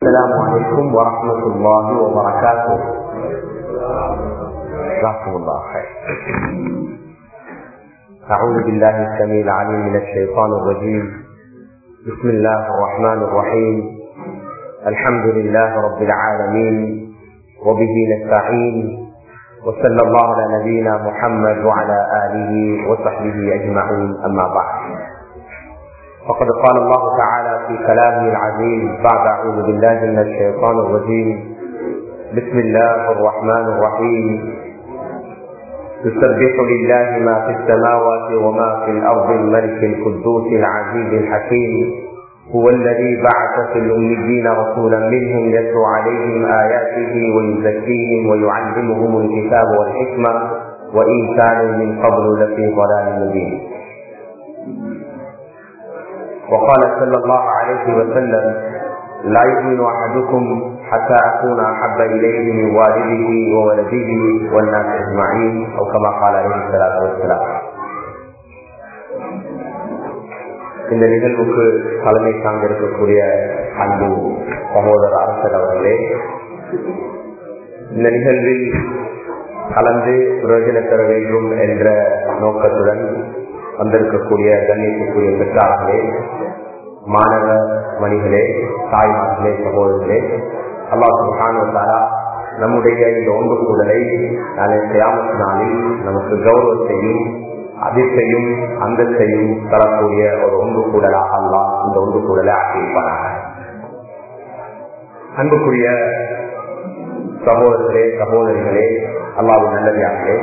السلام عليكم ورحمة الله وبركاته جزاكم الله خير أعوذ بالله السميع العليم من الشيطان الرجيم بسم الله الرحمن الرحيم الحمد لله رب العالمين وبه نستعين وصلى الله على نبينا محمد وعلى آله وصحبه أجمعين أما بعد فقد قال الله تعالى في كلامه العزيز بعد أعوذ بالله من الشيطان الرجيم بسم الله الرحمن الرحيم يسبح لله ما في السماوات وما في الأرض الملك القدوس العزيز الحكيم هو الذي بعث في الأميين رسولا منهم يتلو عليهم آياته ويزكيهم ويعلمهم الكتاب والحكمة وإن كانوا من قبل لفي ضلال مبين وقال صلى الله عليه وسلم لا يؤمن أحدكم حتى أكون أحب إليه من والده وولده والناس أجمعين أو كما قال عليه الصلاة والسلام இந்த நிகழ்வுக்கு தலைமை சார்ந்திருக்கக்கூடிய அன்பு சகோதர அரசர் அவர்களே இந்த நிகழ்வில் கலந்து பிரயோஜன பெற வேண்டும் என்ற நோக்கத்துடன் வந்திருக்கக்கூடிய கண்ணியத்துக்குரிய பெற்றார்களே மாணவ மணிகளே தாய்மார்களே சகோதரர்களே அல்லாஹாலா நம்முடைய இந்த ஒன்று கூடலை நாளை கிராமத்து நாளில் நமக்கு கௌரவத்தையும் அதிர்த்தையும் அந்தத்தையும் தரக்கூடிய ஒரு ஒன்று கூடலாக அல்லா இந்த ஒன்று கூடலை ஆக்கியிருப்பானாக அன்புக்குரிய சகோதரர்களே சகோதரிகளே அல்லாவின் நல்லதாகவே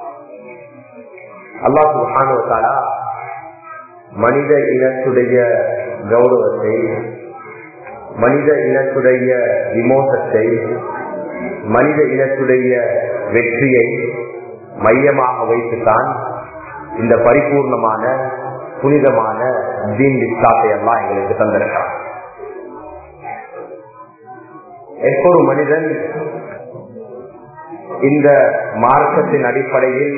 அல்லாஹ் சுஹானுவத்தாலா மனித இனத்துடைய கௌரவத்தை மனித இனத்துடைய விமோசத்தை மனித இனத்துடைய வெற்றியை மையமாக வைத்துத்தான் இந்த பரிபூர்ணமான புனிதமான தீன் இஸ்லாத்தை எல்லாம் எங்களுக்கு தந்திருக்கிறான் எப்பொரு மனிதன் இந்த மார்க்கத்தின் அடிப்படையில்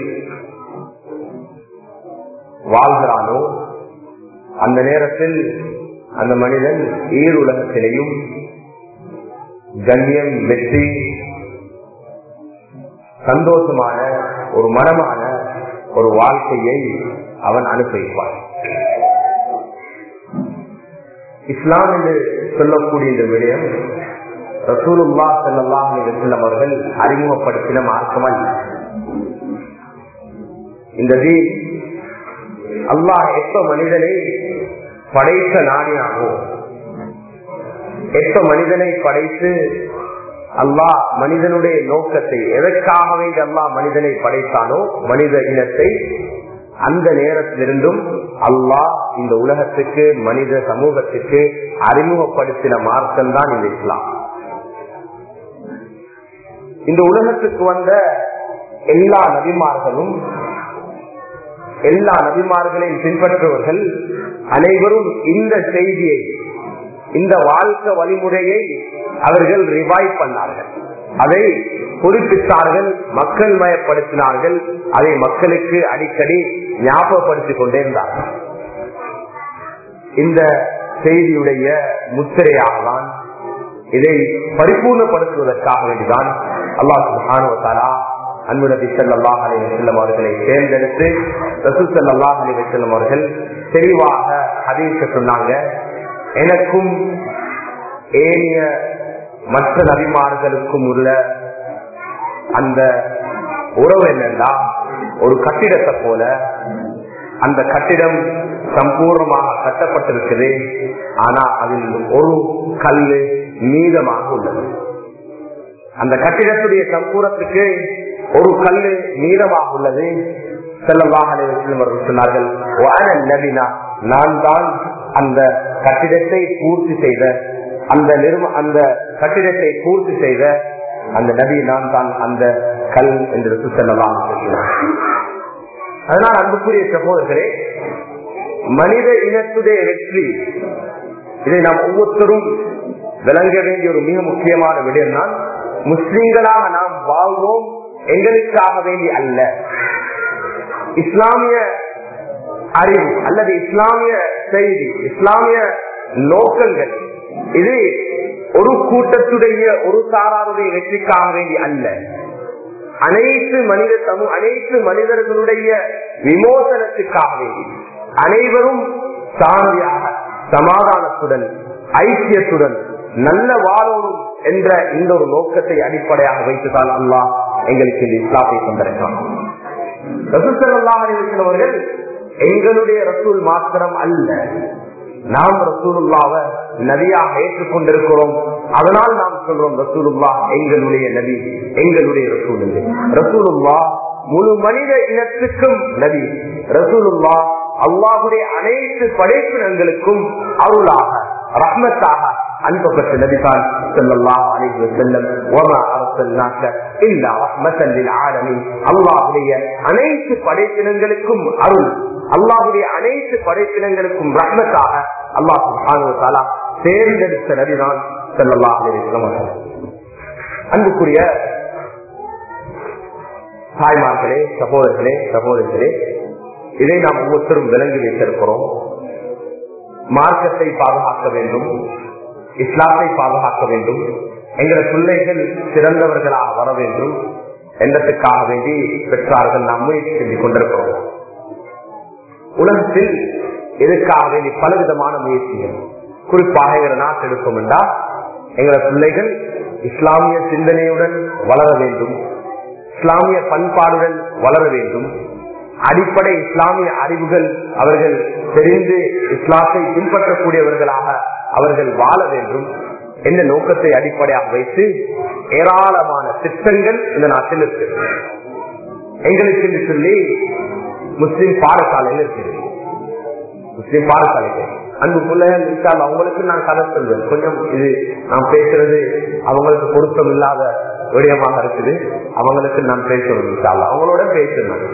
வாழ்கிறானோ அந்த நேரத்தில் அந்த மனிதன் ஈருலகத்திலேயும் கண்ணியம் வெற்றி சந்தோஷமான ஒரு மனமான ஒரு வாழ்க்கையை அவன் அனுபவிப்பான் இஸ்லாம் என்று சொல்லக்கூடிய இந்த விடயம் ரசூலுல்லா செல்லல்லாம் செல்லம் அவர்கள் அறிமுகப்படுத்தின மார்க்கமல் இந்த தீன் அல்லாஹ் எப்ப மனிதனை படைத்த நாடினானோ எப்ப மனிதனை படைத்து அல்லாஹ் மனிதனுடைய நோக்கத்தை எதற்காக வேண்டி அல்லாஹ் மனிதனை படைத்தானோ மனித இனத்தை அந்த நேரத்திலிருந்தும் அல்லாஹ் இந்த உலகத்துக்கு மனித சமூகத்துக்கு அறிமுகப்படுத்தின மார்க்கம் தான் இந்த இஸ்லாம் இந்த உலகத்துக்கு வந்த எல்லா நபிமார்களும் எல்லா நபிமார்களையும் பின்பற்றுவர்கள் அனைவரும் இந்த செய்தியை இந்த வாழ்க்கை வழிமுறையை அவர்கள் ரிவைவ் பண்ணார்கள் அதை குறிப்பிட்டார்கள் மக்கள் மயப்படுத்தினார்கள் அதை மக்களுக்கு அடிக்கடி ஞாபகப்படுத்திக் கொண்டே இருந்தார்கள் இந்த செய்தியுடைய முத்திரையாகலாம் இதை பரிபூர்ணப்படுத்துவதற்காக வேண்டிதான் அல்லாஹ் சுஹானுவத்தாலா அன்பு நபி சல்லாஹ் அலி வசல்லம் அவர்களை தேர்ந்தெடுத்து ரசூல் சல்லாஹ் அலி வசல்லம் அவர்கள் தெளிவாக ஹதீஸ சொன்னாங்க எனக்கும் ஏனைய மற்ற நபிமார்களுக்கும் உள்ள அந்த உறவு என்னன்னா ஒரு கட்டிடத்தை போல அந்த கட்டிடம் சம்பூர்ணமாக கட்டப்பட்டிருக்குது ஆனா அதில் ஒரு கல்லு மீதமாக உள்ளது அந்த கட்டிடத்துடைய சம்பூரத்துக்கு ஒரு கல்லு மீதமாக உள்ளது செல்லவாக சொன்னார்கள் நான் தான் அந்த கட்டிடத்தை பூர்த்தி செய்த அந்த நிறுவ அந்த கட்டிடத்தை பூர்த்தி செய்த அந்த நபி நான் தான் அந்த கல் என்று செல்லலாம் அதனால் அன்புக்குரிய சகோதரர்களே மனித இனத்துடைய வெற்றி இதை நாம் ஒவ்வொருத்தரும் விளங்க வேண்டிய ஒரு மிக முக்கியமான விடயம் தான் முஸ்லிம்களாக நாம் வாழ்வோம் எங்களுக்காக வேண்டி அல்ல இஸ்லாமிய அறிவு அல்லது இஸ்லாமிய செய்தி இஸ்லாமிய நோக்கங்கள் இது ஒரு கூட்டத்துடைய ஒரு சாராருடைய வெற்றிக்காக வேண்டி அல்ல அனைத்து மனித சமூக அனைத்து மனிதர்களுடைய விமோசனத்துக்காக வேண்டி அனைவரும் சாந்தியாக சமாதானத்துடன் ஐக்கியத்துடன் நல்ல வாழணும் என்ற இந்த ஒரு நோக்கத்தை அடிப்படையாக வைத்துதான் அல்லாஹ் எங்களுக்கு இந்த இஸ்லாத்தை தந்திருக்கிறான் அவர்கள் எங்களுடைய ரசூல் மாத்திரம் அல்ல நாம் ரசூலுல்லாவை நபியாக ஏற்றுக்கொண்டிருக்கிறோம் அதனால் நாம் சொல்றோம் ரசூலுல்லா எங்களுடைய நபி எங்களுடைய ரசூல் ரசூலுல்லா முழு மனித இனத்துக்கும் நபி ரசூலுல்லா அல்லாஹுடைய அனைத்து படைப்பினங்களுக்கும் அருளாக ரஹ்மத்தாக அனுப்பப்பட்ட நபிதான் செல்லல்லாஹ் அலைஹி வஸல்லம் வமா அர்சல்னாக இல்லா ரஹ்மத்தன் லில் ஆலமீன் அல்லாஹ்வுடைய அனைத்து படைப்பினங்களுக்கும் அருள் அல்லாஹுடைய அனைத்து படைப்பினங்களுக்கும் ரஹ்மத்தாக அல்லாஹ் சுப்ஹானஹு வ தஆலா தேர்ந்தெடுத்த நபிதான் ஸல்லல்லாஹு அலைஹி வஸல்லம் அன்புக்குரிய தாய்மார்களே சகோதரர்களே சகோதரிகளே இதை நாம் ஒவ்வொருத்தரும் விளங்கி வைத்திருக்கிறோம் மார்க்கத்தை பாதுகாக்க வேண்டும் இஸ்லாத்தை பாதுகாக்க வேண்டும் எங்கள் பிள்ளைகள் சிறந்தவர்களாக வர வேண்டும் என்றதுக்காக வேண்டி பெற்றார்கள் நாம் முயற்சி செஞ்சு கொண்டிருக்கிறோம் உலகத்தில் இதற்காக வேண்டி பலவிதமான முயற்சிகள் குறிப்பாக எங்களை நாட்டு எடுக்கும் என்றால் எங்கள பிள்ளைகள் இஸ்லாமிய சிந்தனையுடன் வளர வேண்டும் இஸ்லாமிய பண்பாடுடன் வளர வேண்டும் அடிப்படை இஸ்லாமிய அறிவுகள் அவர்கள் தெரிந்து இஸ்லாத்தை பின்பற்றக்கூடியவர்களாக அவர்கள் வாழ வேண்டும் என்ற நோக்கத்தை அடிப்படையாக வைத்து ஏராளமான திட்டங்கள் இந்த நாட்டில் இருக்கு எங்களுக்கு என்று சொல்லி முஸ்லிம் பாடசாலையில் இருக்குது முஸ்லிம் பாடசாலைகள் அன்பு பிள்ளைகள் இருக்கால் அவங்களுக்கு நான் கதை சொல்வேன் கொஞ்சம் இது நான் பேசுறது அவங்களுக்கு பொருத்தம் இல்லாத விடயமாக இருக்குது அவங்களுக்கு நான் பேசணும் இருக்கால் அவங்களோட பேசணும்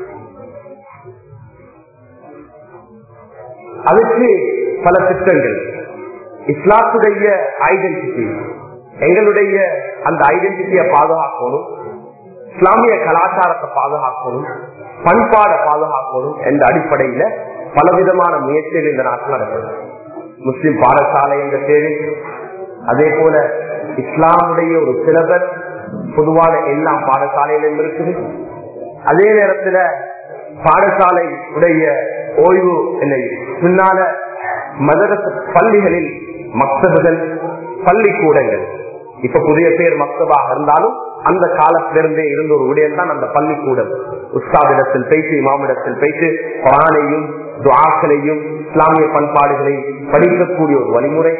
அதுக்கு பல திட்டங்கள் இஸ்லாத்துடைய ஐடென்டிட்டி எங்களுடைய அந்த ஐடென்டிட்டியை பாதுகாக்கணும் இஸ்லாமிய கலாச்சாரத்தை பாதுகாக்கணும் பண்பாடை பாதுகாக்கணும் என்ற அடிப்படையில பலவிதமான முயற்சிகள் இந்த நாட்டில் நடக்கிறது முஸ்லிம் பாடசாலை என்ற தேவை அதே போல இஸ்லாமுடைய ஒரு சிலபஸ் பொதுவான எல்லா பாடசாலையிலும் இருக்குது அதே நேரத்துல பாடசாலை உடைய ஓய்வு இல்லை பின்னால மதரச பள்ளிகளில் மக்தபுகள் பள்ளிக்கூடங்கள் இப்ப புதிய பேர் மக்தபாக இருந்தாலும் அந்த காலத்திலிருந்தே இருந்த ஒரு விடயம் தான் அந்த பள்ளிக்கூடம் உஸ்தாதிடத்தில் பேசி இமாமிடத்தில் பேசி குரானையும் துவாக்களையும் இஸ்லாமிய பண்பாடுகளை படிக்கக்கூடிய ஒரு வழிமுறை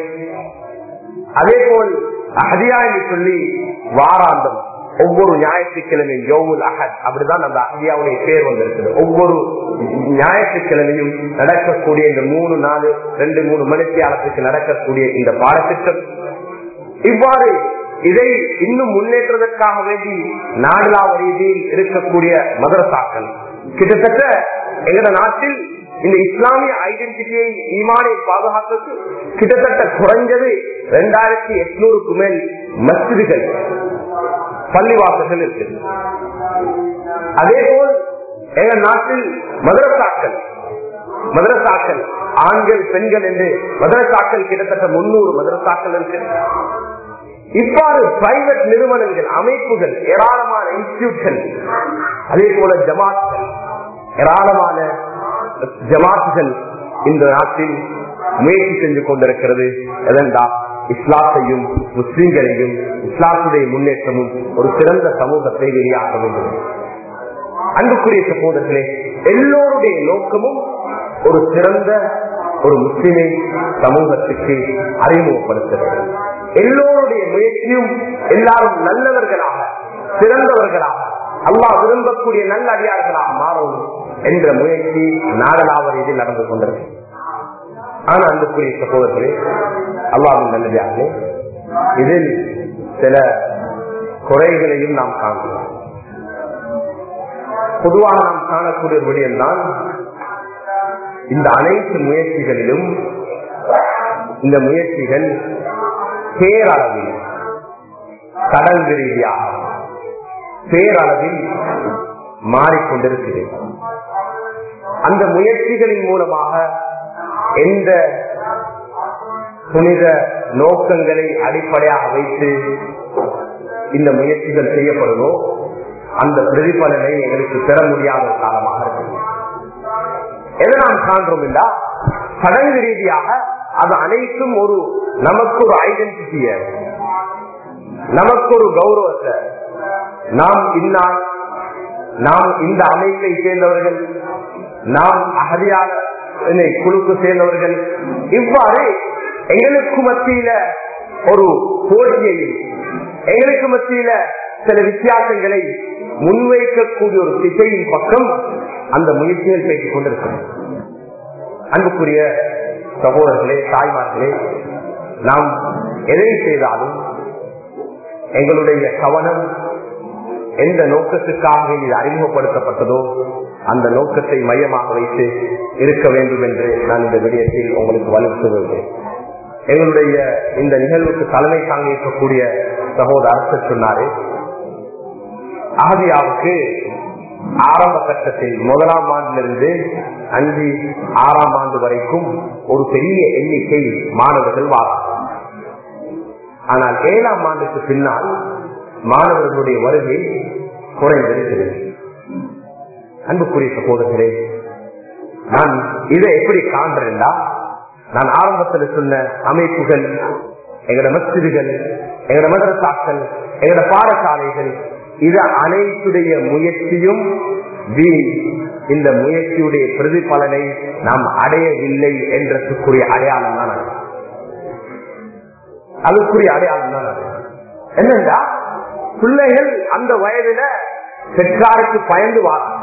அதே போல் அஹதியா என்று சொல்லி வாராந்தம் ஒவ்வொரு ஞாயிற்றுக்கிழமையும் யோவுல் அஹத் அப்படிதான் அந்த அஹதியாவுடைய பேர் வந்திருக்குது ஒவ்வொரு ஞாயிற்றுக்கிழமையும் நடக்கக்கூடிய இந்த மூணு நாலு ரெண்டு மூணு மணித்தியாலத்துக்கு நடக்கக்கூடிய இந்த பாடத்திட்டம் இவ்வாறு இதை இன்னும் முன்னேற்றதற்காக வேண்டி நாடலாவ ரீதியில் இருக்கக்கூடிய மதரசாக்கள் கிட்டத்தட்ட எங்கள நாட்டில் இந்த இஸ்லாமிய ஐடென்டிட்டியை ஈமானை பாதுகாக்கிறது கிட்டத்தட்ட குறைஞ்சது இரண்டாயிரத்தி எட்நூறுக்கு மேல் மசிதிகள் பள்ளிவாசல்கள் இருக்கு அதே போல் எங்கள் நாட்டில் மதரசாக்கள் மதரசாக்கள் ஆண்கள் பெண்கள் என்று மதரசாக்கள் கிட்டத்தட்ட முன்னூறு மதரசாக்கள் இருக்கு இவ்வாறு பிரைவேட் நிறுவனங்கள் அமைப்புகள் ஏராளமான இன்ஸ்டிடியூட்கள் அதே போல ஜமாத்கள் ஏராளமான ஜமாத்துகள் இந்த நாட்டில் முயற்சி செஞ்சு கொண்டிருக்கிறது எதென்றா இஸ்லாத்தையும் முஸ்லிம்களையும் இஸ்லாத்துடைய முன்னேற்றமும் ஒரு சிறந்த சமூகத்தை வெளியாக்க வேண்டும் அன்புக்குரிய சகோதரர்களே எல்லோருடைய நோக்கமும் ஒரு சிறந்த ஒரு முஸ்லிமை சமூகத்துக்கு அறிமுகப்படுத்துகிறது எல்லோருடைய முயற்சியும் எல்லாரும் நல்லவர்களாக சிறந்தவர்களாக அல்லாஹ் விரும்பக்கூடிய நல்ல அடியார்களாக மாறும் என்ற முயற்சி நாடலாவது இதில் நடந்து கொண்டிருக்கு ஆனா அன்புக்குரிய சகோதரர்களே அல்லாவின் நல்லதாகவே இதில் சில குறைகளையும் நாம் காணலாம் பொதுவாக நாம் காணக்கூடிய ஒரு விடயம்தான் இந்த அனைத்து முயற்சிகளிலும் இந்த முயற்சிகள் பேரளவில் கடல் ரீதியாக பேரளவில் மாறிக்கொண்டிருக்கிறது அந்த முயற்சிகளின் மூலமாக எந்த புனித நோக்கங்களை அடிப்படையாக வைத்து இந்த முயற்சிகள் செய்யப்படுதோ அந்த பிரதிபலனை எங்களுக்கு பெற முடியாத ஒரு காலமாக இருக்கு எதை நாம் காண்றோம் இல்லா சடங்கு ரீதியாக அது அனைத்தும் ஒரு நமக்கு ஒரு ஐடென்டிட்டிய நமக்கு ஒரு கௌரவத்தை நாம் இந்நாள் நாம் இந்த அமைப்பை சேர்ந்தவர்கள் நாம் அகதியான குழுக்கு சேர்ந்தவர்கள் இவ்வாறு எங்களுக்கு மத்தியில ஒரு போட்டியையும் எங்களுக்கு மத்தியில சில வித்தியாசங்களை முன்வைக்கக்கூடிய ஒரு திசையின் பக்கம் அந்த முயற்சிகள் பேசிக் கொண்டிருக்கிறோம் அன்புக்குரிய சகோதரர்களே தாய்மார்களே நாம் எதை செய்தாலும் எங்களுடைய கவனம் எந்த நோக்கத்துக்காக இது அறிமுகப்படுத்தப்பட்டதோ அந்த நோக்கத்தை மையமாக வைத்து இருக்க வேண்டும் என்று நான் இந்த விடயத்தில் உங்களுக்கு வலியுறுத்துகிறேன் எங்களுடைய இந்த நிகழ்வுக்கு தலைமை தாங்க இருக்கக்கூடிய சகோதர அரசர் சொன்னாரு ஆதியாவுக்கு ஆரம்ப கட்டத்தில் முதலாம் ஆண்டிலிருந்து அஞ்சு ஆறாம் ஆண்டு வரைக்கும் ஒரு பெரிய எண்ணிக்கை மாணவர்கள் வாராங்க ஆனால் ஏழாம் ஆண்டுக்கு பின்னால் மாணவர்களுடைய வருகை குறைந்திருக்கிறது அன்புக்குரிய சகோதரர்களே நான் இதை எப்படி காண்றேன்டா நான் ஆரம்பத்தில் சொன்ன அமைப்புகள் எங்கட மசிதிகள் எங்கட மதரசாக்கள் எங்கட பாடசாலைகள் இது அனைத்துடைய முயற்சியும் வீண் இந்த முயற்சியுடைய பிரதிபலனை நாம் அடையவில்லை என்றதுக்குரிய அடையாளம் தான் அது அதுக்குரிய அடையாளம் தான் அது என்னண்டா பிள்ளைகள் அந்த வயதுல பெற்றாருக்கு பயந்து வாராங்க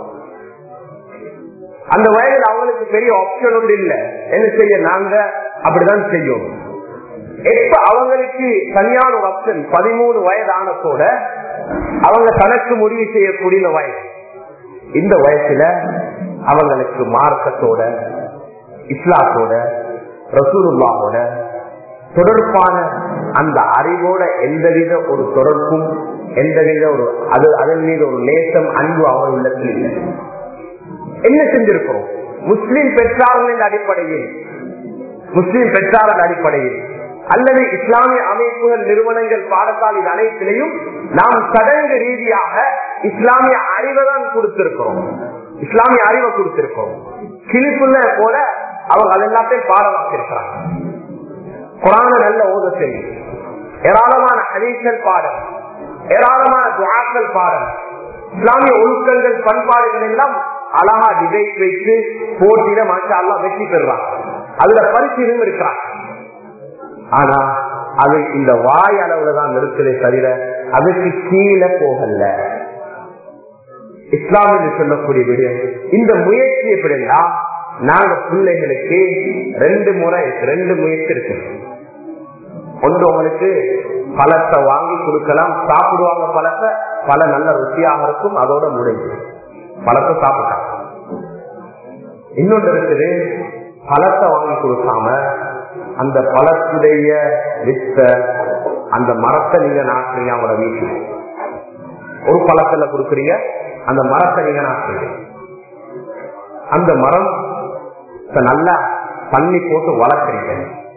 அந்த வயதில் அவங்களுக்கு பெரிய ஆப்ஷன் ஒன்று இல்லை என்ன செய்ய நாங்க அப்படிதான் செய்யும் எப்ப அவங்களுக்கு தனியான ஒரு ஆப்ஷன் பதிமூணு வயதானதோட அவங்க தனக்கு முடிவு செய்யக்கூடிய வயது இந்த வயசுல அவங்களுக்கு மார்க்கத்தோட இஸ்லாத்தோட ரசூலுல்லாவோட தொடர்பான அந்த அறிவோட எந்தவித ஒரு தொடர்பும் எந்தவித ஒரு அது அதன் மீது ஒரு நேசம் அன்பு அவங்க உள்ளத்தில் இல்லை என்ன செஞ்சிருக்கிறோம் முஸ்லிம் பெற்றார்கள் அடிப்படையில் முஸ்லிம் பெற்றார்கள் அடிப்படையில் அல்லது இஸ்லாமிய அமைப்புகள் நிறுவனங்கள் பாடசாலை அனைத்திலையும் நாம் சடங்கு ரீதியாக இஸ்லாமிய அறிவை தான் கொடுத்திருக்கிறோம் இஸ்லாமிய அறிவை கொடுத்திருக்கிறோம் கிளிப்புள்ள போல அவங்க அது எல்லாத்தையும் பாடமாக்கிருக்கிறாங்க குரான நல்ல ஓத செய்யும் ஏராளமான ஹரீசல் பாடம் ஏராளமான துவாக்கள் பாடம் இஸ்லாமிய ஒழுக்கங்கள் பண்பாடுகள் எல்லாம் அழகா டிபேட் வைத்து போட்டியில மாஷா அல்லா வெற்றி பெறுறாங்க அதுல பரிசீலனும் இருக்கிறாங்க ஆனா அது இந்த வாய் அளவுல தான் நிறுத்தலே தவிர அதுக்கு கீழே போகல இஸ்லாமியில் சொல்லக்கூடிய விடயம் இந்த முயற்சி எப்படின்னா நாங்க பிள்ளைகளுக்கு ரெண்டு முறை ரெண்டு முயற்சி இருக்கு ஒன்று உங்களுக்கு பழத்தை வாங்கி கொடுக்கலாம் சாப்பிடுவாங்க பழத்தை பல நல்ல ருச்சியாக இருக்கும் அதோட முடிஞ்சு பழத்தை சாப்பிட்டாங்க இன்னொன்று இருக்குது பழத்தை வாங்கி கொடுக்காம அந்த பழத்துடைய வித்த அந்த மரத்தை நீங்க நாட்டுறீங்க அவங்களோட வீட்டில் ஒரு பழத்துல கொடுக்குறீங்க அந்த மரத்தை நீங்க நாட்டுறீங்க அந்த மரம் நல்லா தண்ணி போட்டு வளர்க்குறீங்க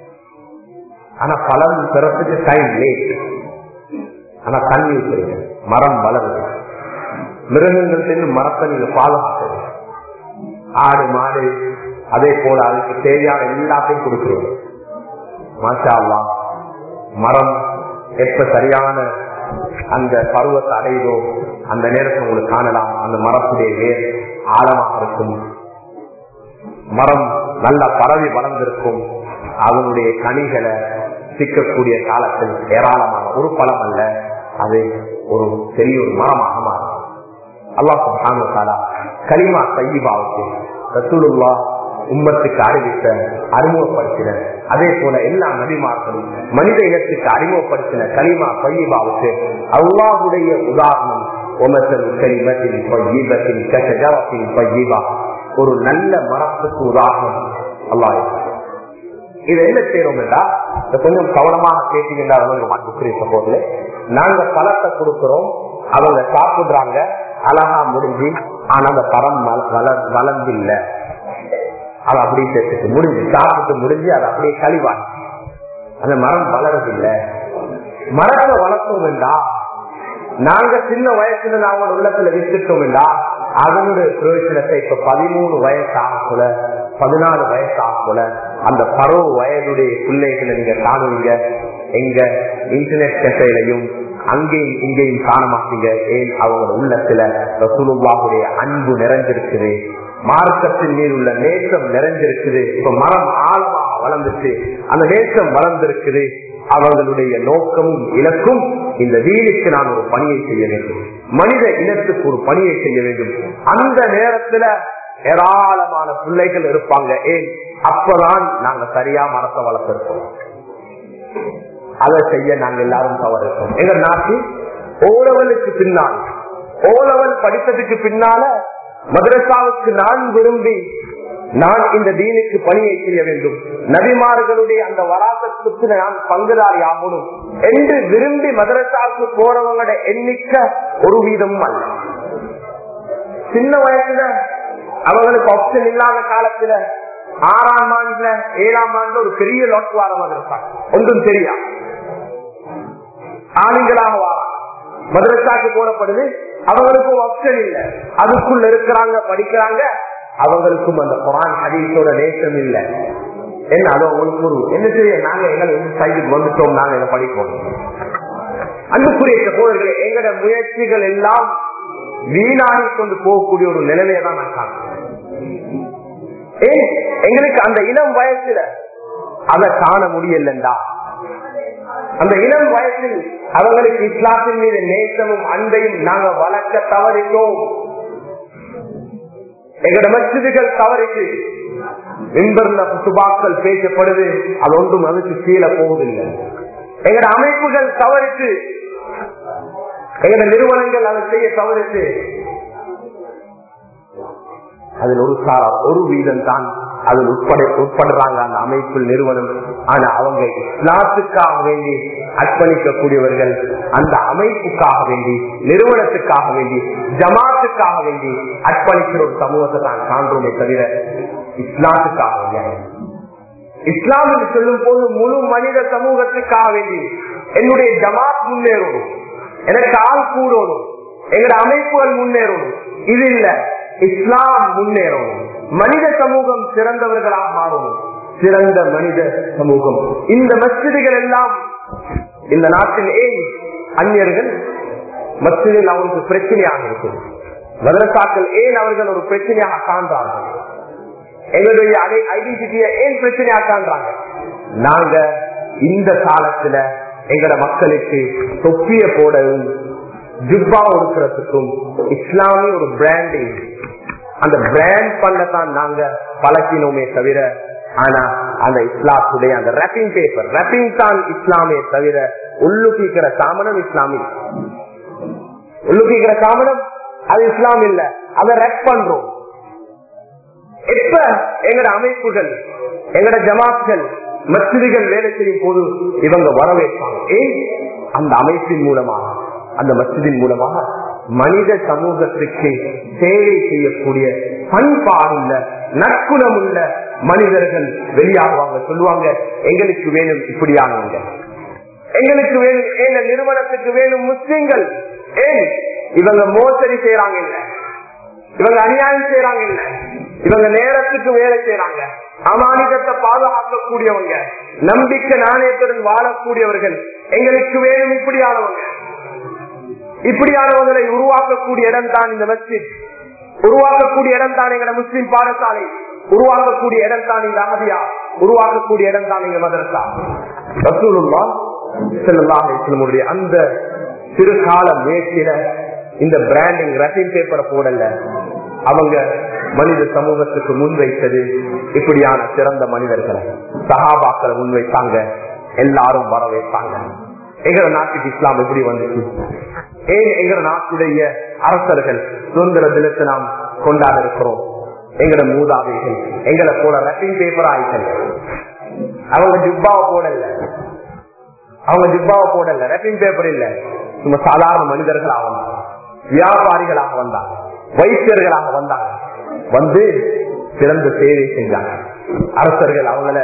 ஆனா பழம் பிறத்துக்கு டைம் லேட் ஆனா தண்ணி ஊற்றுறீங்க மரம் வளருது மிருகங்கள் சேர்ந்து மரத்தை நீங்க பாதுகாக்கிறீங்க ஆடு மாடு அதே போல அதுக்கு தேவையான எல்லாத்தையும் கொடுக்குறீங்க மாஷா அல்லா மரம் எப்ப சரியான அந்த பருவத்தை அடையுதோ அந்த நேரத்தில் உங்களுக்கு காணலாம் அந்த மரத்துடைய வேர் ஆழமாக இருக்கும் மரம் நல்லா பரவி வளர்ந்திருக்கும் அதனுடைய கனிகளை சிக்கக்கூடிய காலத்தில் ஏராளமான ஒரு பழம் அல்ல அது ஒரு பெரிய ஒரு மரமாக மாறும் அல்லாஹ் சுபானுத்தாலா கலிமா தையிபாவுக்கு ரசூலுல்லா உம்மத்துக்கு அறிவித்த அறிமுகப்படுத்தின அதே போல எல்லா நபிமார்களும் மனித இனத்துக்கு அறிமுகப்படுத்தின கலிமா பையிபாவுக்கு அல்லாஹுடைய உதாரணம் ஒமசல் கலிமத்தின் பையீபத்தின் கஷஜரத்தின் பையீபா ஒரு நல்ல மரத்துக்கு உதாரணம் அல்லாஹ் இது என்ன செய்யறோம்டா கொஞ்சம் கவனமாக கேட்டீங்கன்னா அன்புக்குரிய சப்போர்ட்ல நாங்க பழத்தை கொடுக்கிறோம் அவங்க சாப்பிடுறாங்க அழகா முடிஞ்சு ஆனா அந்த பழம் வளர்ந்து இல்ல அது அப்படியே சேர்த்துட்டு முடிஞ்சு சாப்பிட்டு முடிஞ்சு அது அப்படியே கழிவாங்க அந்த மரம் வளரதில்லை மரத்தை வளர்த்தோம் என்றா நாங்க சின்ன வயசுல நாங்க உள்ளத்துல வித்துட்டோம் என்றா அதனுடைய பிரயோஜனத்தை இப்ப பதிமூணு வயசு ஆகக்குள்ள பதினாலு வயசு ஆகக்குள்ள அந்த பருவ வயதுடைய பிள்ளைகளை நீங்க காணுவீங்க எங்க இன்டர்நெட் கஃபேலையும் அங்கேயும் இங்கேயும் காண மாட்டீங்க ஏன் அவங்க உள்ளத்துல ரசூலுல்லாஹுடைய அன்பு நிறைஞ்சிருக்குது மார்க்கத்தின் மீது உள்ள நேசம் நிறைஞ்சிருக்குது இப்ப மரம் ஆழமா வளர்ந்துச்சு அந்த நேசம் வளர்ந்திருக்குது அவர்களுடைய நோக்கமும் இலக்கும் இந்த வீடுக்கு நான் ஒரு பணியை செய்ய வேண்டும் மனித இனத்துக்கு ஒரு பணியை செய்ய வேண்டும் அந்த நேரத்துல ஏராளமான பிள்ளைகள் இருப்பாங்க ஏன் அப்பதான் நாங்க சரியா மரத்தை வளர்த்திருக்கோம் அதை செய்ய நாங்க எல்லாரும் தவறிருக்கோம் எங்க நாட்டில் ஓலவலுக்கு பின்னால் ஓலவல் படித்ததுக்கு பின்னால மதரசாவுக்கு நான் விரும்பி நான் இந்த தீனுக்கு பணியை செய்ய வேண்டும் நபிமார்களுடைய அந்த வராசத்துக்கு நான் பங்குதாரி ஆகணும் என்று விரும்பி மதரசாவுக்கு போறவங்களோட எண்ணிக்கை ஒரு வீதமும் அல்ல சின்ன வயசுல அவங்களுக்கு ஆப்ஷன் இல்லாத காலத்துல ஆறாம் ஆண்டுல ஏழாம் ஆண்டு ஒரு பெரிய லோட் வார மதரசா ஒன்றும் தெரியா ஆளுங்களாக வாராங்க மதரசாக்கு போடப்படுது அவங்களுக்கும் ஆப்ஷன் இல்ல அதுக்குள்ள இருக்கிறாங்க படிக்கிறாங்க அவங்களுக்கும் அந்த குரான் ஹதீஸோட நேசம் இல்ல என்ன அது அவங்களுக்கு ஒரு என்ன செய்ய நாங்க எங்களை சைடுக்கு வந்துட்டோம் நாங்க இதை படிப்போம் அன்புக்குரிய சகோதரர்களே எங்களோட முயற்சிகள் எல்லாம் வீணாகி கொண்டு போகக்கூடிய ஒரு நிலைமையை தான் நான் காண்கிறேன் ஏன் எங்களுக்கு அந்த இளம் வயசுல அதை காண முடியலண்டா அந்த இளம் வயசில் அவங்களுக்கு இஸ்லாத்தின் மீது நேசமும் அன்பையும் நாங்க வளர்க்க தவறிட்டோம் எங்களோட மசிதிகள் தவறிட்டு மின்பர்ல சுபாக்கள் பேசப்படுது அது ஒன்றும் அதுக்கு கீழே போவதில்லை எங்களோட அமைப்புகள் தவறிட்டு எங்களோட நிறுவனங்கள் அதை செய்ய தவறிட்டு அதில் ஒரு சாரா ஒரு வீதம் தான் அதில் உட்பட உட்படுறாங்க அந்த அமைப்பில் நிறுவனம் ஆனா அவங்க இஸ்லாத்துக்காக வேண்டி அர்ப்பணிக்கக்கூடியவர்கள் அந்த அமைப்புக்காக வேண்டி நிறுவனத்துக்காக வேண்டி ஜமாத்துக்காக வேண்டி அர்ப்பணிக்கிற ஒரு சமூகத்தை தான் காண்றோமே தவிர இஸ்லாத்துக்காக இல்லை இஸ்லாம் என்று சொல்லும் போது முழு மனித சமூகத்துக்காக வேண்டி என்னுடைய ஜமாத் முன்னேறணும் எனக்கு ஆள் கூடணும் எங்களோட அமைப்புகள் முன்னேறணும் இது இல்ல இஸ்லாம் முன்னேறணும் மனித சமூகம் சிறந்தவர்களாக மாறணும் சிறந்த மனித சமூகம் இந்த மஸ்ஜிதுகள் எல்லாம் இந்த நாட்டில் ஏன் அந்நியர்கள் மஸ்ஜிதில் அவருக்கு பிரச்சனையாக இருக்கும் மதரசாக்கள் ஏன் அவர்கள் ஒரு பிரச்சனையாக காண்றார்கள் எங்களுடைய ஐடென்டிட்டியை ஏன் பிரச்சனையாக காண்றாங்க நாங்க இந்த காலத்துல எங்கட மக்களுக்கு தொப்பிய போடவும் ஜிப்பா ஒடுக்கிறதுக்கும் இஸ்லாமிய ஒரு பிராண்டிங் அந்த பிராண்ட் பண்ணத்தான் நாங்க பழக்கினோமே தவிர ஆனா அந்த இஸ்லாத்துடைய அந்த ரப்பிங் பேப்பர் ரப்பிங் தான் இஸ்லாமே தவிர உள்ளுக்கிக்கிற சாமனம் இஸ்லாமி உள்ளுக்கிக்கிற சாமனம் அது இஸ்லாம் இல்ல அதை ரெப் பண்றோம் எப்ப எங்கட அமைப்புகள் எங்கட ஜமாத்கள் மசிதிகள் வேலை செய்யும் போது இவங்க வரவேற்பாங்க ஏன் அந்த அமைப்பின் மூலமாக அந்த மசிதின் மூலமாக மனித சமூகத்துக்கு சேவை செய்யக்கூடிய பண்பாடுள்ள நற்குணம் உள்ள மனிதர்கள் வெளியாகுவாங்க சொல்லுவாங்க எங்களுக்கு வேணும் இப்படியானவங்க எங்களுக்கு வேணும் எங்க நிறுவனத்துக்கு வேணும் முஸ்லிம்கள் ஏன் இவங்க மோசடி செய்யறாங்க இல்ல இவங்க அநியாயம் செய்யறாங்க இல்ல இவங்க நேரத்துக்கு வேலை செய்யறாங்க அமானிதத்தை பாதுகாக்கக்கூடியவங்க நம்பிக்கை நாணயத்துடன் வாழக்கூடியவர்கள் எங்களுக்கு வேணும் இப்படியானவங்க இப்படியானவங்களை உருவாக்கக்கூடிய இடம் தான் இந்த மஸ்ஜித் உருவாக்கக்கூடிய இடம் தான் எங்க முஸ்லிம் பாடசாலை உருவாக்கக்கூடிய இடம் தான் இந்த அகதியா உருவாக்கக்கூடிய இடம் தான் எங்க மதரசா ரசூலுல்லா செல்லமுடைய அந்த சிறுகால முயற்சியில இந்த பிராண்டிங் ரசிங் பேப்பரை போடல அவங்க மனித சமூகத்துக்கு முன்வைத்தது இப்படியான சிறந்த மனிதர்களை சகாபாக்களை முன்வைத்தாங்க எல்லாரும் வரவேற்பாங்க எங்க நாட்டுக்கு இஸ்லாம் எப்படி வந்துச்சு ஏன் எங்க நாட்டுடைய அரசர்கள் சுதந்திர தினத்தை நாம் கொண்டாட இருக்கிறோம் எங்கட மூதாதைகள் எங்களை போல ரப்பிங் பேப்பர் ஆயிட்டல் அவங்க ஜிப்பாவை போடல அவங்க ஜிப்பாவை போடல ரப்பிங் பேப்பர் இல்ல சும்மா சாதாரண மனிதர்களாக வந்தாங்க வியாபாரிகளாக வந்தாங்க வைத்தியர்களாக வந்தாங்க வந்து சிறந்த சேவை செஞ்சாங்க அரசர்கள் அவங்கள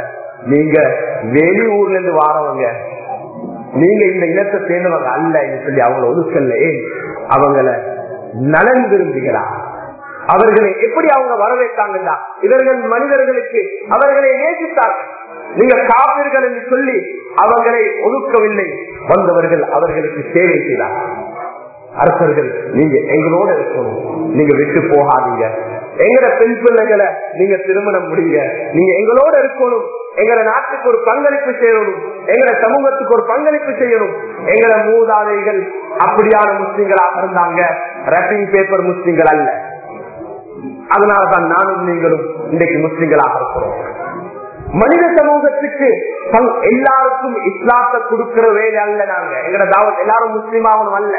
நீங்க வெளியூர்ல இருந்து வாரவங்க நீங்க இந்த இனத்தை சேர்ந்தவங்க அல்ல சொல்லி அவங்கள ஒதுக்கல்ல ஏன் அவங்கள நலன் விரும்புகிறா அவர்களை எப்படி அவங்க வரவேற்றாங்கன்னா இவர்கள் மனிதர்களுக்கு அவர்களை நேசித்தார்கள் நீங்க காப்பீர்கள் என்று சொல்லி அவர்களை ஒதுக்கவில்லை வந்தவர்கள் அவர்களுக்கு சேவை செய்தார் அரசர்கள் நீங்க எங்களோட இருக்கணும் நீங்க விட்டு போகாதீங்க எங்கட பெண் பிள்ளைகளை நீங்க திருமணம் முடிங்க நீங்க எங்களோட இருக்கணும் எங்கட நாட்டுக்கு ஒரு பங்களிப்பு செய்யணும் எங்கட சமூகத்துக்கு ஒரு பங்களிப்பு செய்யணும் எங்கட மூதாதைகள் அப்படியான முஸ்லிம்களாக இருந்தாங்க ரப்பிங் பேப்பர் முஸ்லிம்கள் அல்ல அதனாலதான் நானும் நீங்களும் இன்றைக்கு முஸ்லிம்களாக இருக்கிறோம் மனித சமூகத்துக்கு எல்லாருக்கும் இஸ்லாத்தை கொடுக்கிற வேலை அல்ல நாங்க எங்கட தாவத் எல்லாரும் முஸ்லீம் ஆகணும் அல்ல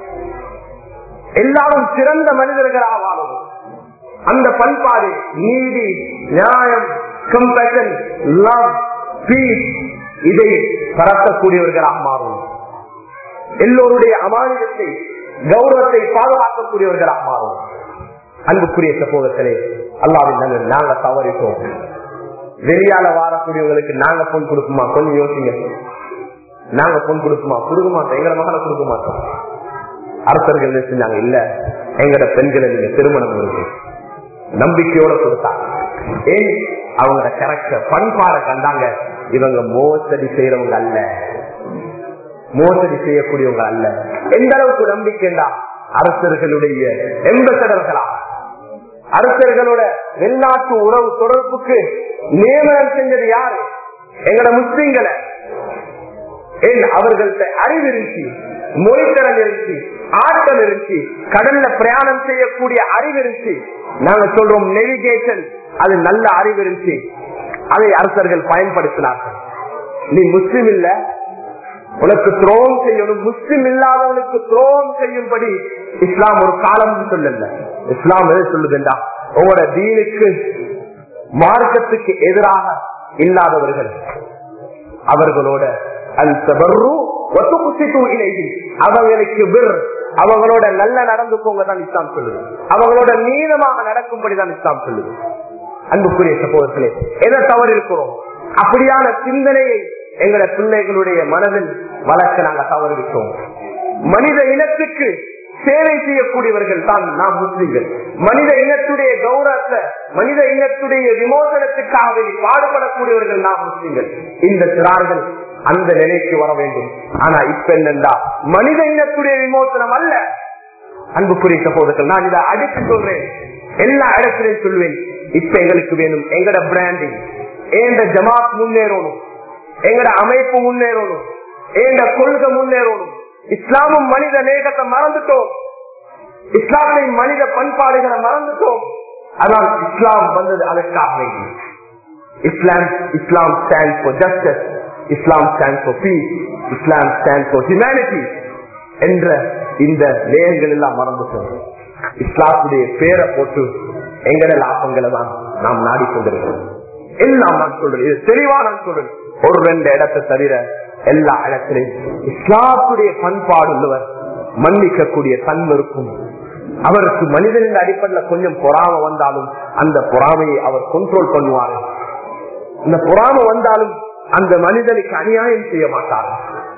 எல்லாரும் சிறந்த மனிதர்களாக வாழணும் அந்த பண்பாடு நீதி நியாயம் கம்பேஷன் லவ் பீஸ் இதை பரத்தக்கூடியவர்களாக மாறும் எல்லோருடைய அமானியத்தை கௌரவத்தை பாதுகாக்கக்கூடியவர்களாக மாறும் அன்புக்குரிய சப்போதர்களே அல்லாவின் நாங்க தவறிட்டோம் வெளியால வாரக்கூடியவங்களுக்கு நாங்க பொன் கொடுக்குமா கொஞ்சம் யோசிங்க நாங்க பொன் கொடுக்குமா கொடுக்க மாட்டோம் எங்களை மகளை கொடுக்க மாட்டோம் அரசர்கள் செஞ்சாங்க இல்ல எங்கட பெண்களை நீங்க திருமணம் இருக்கு நம்பிக்கையோட கொடுத்தாங்க ஏன் அவங்களோட கேரக்டர் பண்பாடை கண்டாங்க இவங்க மோசடி செய்யறவங்க அல்ல மோசடி செய்யக்கூடியவங்க அல்ல எந்த அளவுக்கு நம்பிக்கைண்டா அரசர்களுடைய எம்பசடர்களா அரசர்களோட வெளிநாட்டு உறவு தொடர்புக்கு நியமனம் செஞ்சது யாரு எங்கட முஸ்லிம்களை ஏன் அவர்கள்ட்ட அறிவு இருந்துச்சு மொழித்திறன் இருந்துச்சு ஆட்டம் இருந்துச்சு கடல்ல பிரயாணம் செய்யக்கூடிய அறிவு இருந்துச்சு நாங்க சொல்றோம் நெவிகேஷன் அது நல்ல அறிவு இருந்துச்சு அதை அரசர்கள் பயன்படுத்தினார்கள் நீ முஸ்லிம் இல்ல உனக்கு துரோகம் செய்யணும் முஸ்லிம் இல்லாதவனுக்கு துரோகம் செய்யும்படி இஸ்லாம் ஒரு காலம் சொல்லல இஸ்லாம் எது சொல்லுதுண்டா உங்களோட தீனுக்கு மார்க்கத்துக்கு எதிராக இல்லாதவர்கள் அவர்களோட அல் தபர்ரு அவங்களுக்கு விர் அவங்களோட நல்ல நடந்து போங்க தான் இஸ்லாம் சொல்லுது அவங்களோட நீளமாக நடக்கும்படி தான் இஸ்லாம் சொல்லுது அன்புக்குரிய சப்போதர்களே எதை தவறு இருக்கிறோம் அப்படியான சிந்தனையை எங்கள பிள்ளைகளுடைய மனதில் வளர்க்க நாங்க தவறிவிட்டோம் மனித இனத்துக்கு சேவை செய்யக்கூடியவர்கள் தான் நாம் முஸ்லிம்கள் மனித இனத்துடைய கௌரவத்தை மனித இனத்துடைய விமோசனத்துக்காக வேண்டி பாடுபடக்கூடியவர்கள் நாம் முஸ்லிம்கள் இந்த சிறார்கள் அந்த நிலைக்கு வர வேண்டும் ஆனா இப்ப என்னண்டா மனித இனத்துடைய விமோசனம் அல்ல அன்புக்குரிய சகோதரர்கள் நான் இதை அடித்து சொல்றேன் எல்லா இடத்திலையும் சொல்லுவேன் இப்ப எங்களுக்கு வேணும் எங்கட பிராண்டிங் ஏண்ட ஜமாத் முன்னேறணும் எங்கட அமைப்பு முன்னேறணும் ஏண்ட கொள்கை முன்னேறணும் இஸ்லாமும் மனித நேகத்தை மறந்துட்டோம் இஸ்லாமின் மனித பண்பாடுகளை மறந்துட்டோம் ஆனால் இஸ்லாம் வந்தது அதற்காக வேண்டி இஸ்லாம் Islam stand for justice Islam stand for peace Islam stand for humanity என்ற இந்த நேயங்கள் எல்லாம் மறந்துட்டோம் இஸ்லாத்துடைய பேரை போட்டு எங்கட லாபங்களை தான் நாம் நாடிக்கொண்டிருக்கிறோம் எல்லாம் நான் சொல்றேன் இது தெளிவா நான் சொல்றேன் ஒரு ரெண்டு இடத்தை தவிர எல்லா இடத்திலையும் இஸ்லாத்துடைய பண்பாடு உள்ளவர் மன்னிக்கக்கூடிய தன்மை இருக்கும் அவருக்கு மனிதனின் அடிப்படையில் கொஞ்சம் பொறாம வந்தாலும் அந்த பொறாமையை அவர் கண்ட்ரோல் பண்ணுவார் இந்த பொறாம வந்தாலும் அந்த மனிதனுக்கு அநியாயம் செய்ய மாட்டார்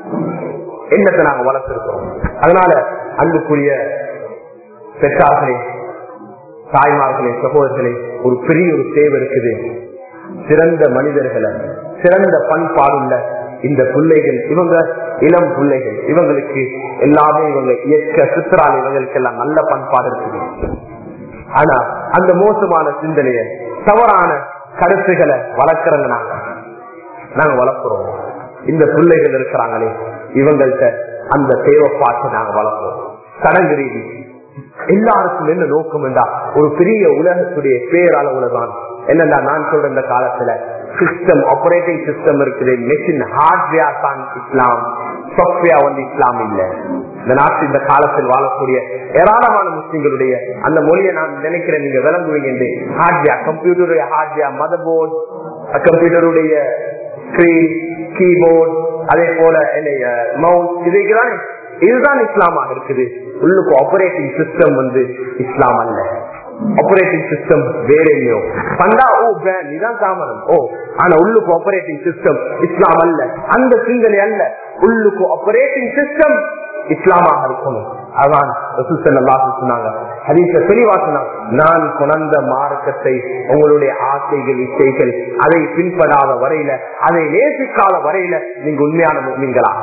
என்னத்தை நாங்க வளர்த்திருக்கிறோம் அதனால அன்புக்குரிய பெற்றார்களே தாய்மார்களே சகோதரர்களே ஒரு பெரிய ஒரு தேவை இருக்குது சிறந்த மனிதர்களை சிறந்த பண்பாடுள்ள இந்த பிள்ளைகள் இவங்க இளம் பிள்ளைகள் இவங்களுக்கு எல்லாமே இவங்க இயற்க சித்திரால் இவங்களுக்கு எல்லாம் நல்ல பண்பாடு இருக்குது ஆனா அந்த மோசமான சிந்தனைய தவறான கருத்துக்களை வளர்க்கறங்க நாங்க நாங்க வளர்க்கிறோம் இந்த பிள்ளைகள் இருக்கிறாங்களே இவங்கள்ட்ட அந்த தேவைப்பாட்டை நாங்க வளர்க்கிறோம் சடங்கு ரீதி எல்லாருக்கும் என்ன நோக்கம் என்றா ஒரு பெரிய உலகத்துடைய பேரளவுல தான் என்னன்னா நான் சொல்ற இந்த காலத்துல சிஸ்டம் ஆபரேட்டிங் சிஸ்டம் இருக்குது மெஷின் ஹார்ட்வேர் தான் இஸ்லாம் சாப்ட்வேர் வந்து இஸ்லாம் இல்ல இந்த நாட்டு இந்த காலத்தில் வாழக்கூடிய ஏராளமான முஸ்லிம்களுடைய அந்த மொழியை நான் நினைக்கிறேன் நீங்க விளங்குவீங்க என்று ஹார்ட்வேர் கம்ப்யூட்டருடைய ஹார்ட்வேர் மதர் போர்டு கம்ப்யூட்டருடைய ஸ்கிரீன் கீபோர்டு அதே போல மவுண்ட் இதுக்குதான் இதுதான் இஸ்லாமாக இருக்குது உள்ளுக்கு ஆபரேட்டிங் சிஸ்டம் வந்து இஸ்லாம் அல்ல ஆபரேட்டிங் சிஸ்டம் வேற இல்லையோ பண்டா ஓ பிராண்ட் இதான் தாமரம் ஓ ஆனா உள்ளுக்கு ஆபரேட்டிங் சிஸ்டம் இஸ்லாம் அல்ல அந்த சிந்தனை அல்ல உள்ளுக்கு ஆபரேட்டிங் சிஸ்டம் இஸ்லாமாக இருக்கணும் அதான் சொன்னாங்க ஹதீஸ தெளிவா சொன்னாங்க நான் கொணர்ந்த மார்க்கத்தை உங்களுடைய ஆசைகள் இச்சைகள் அதை பின்படாத வரையில அதை நேசிக்காத வரையில நீங்க உண்மையான மீன்களா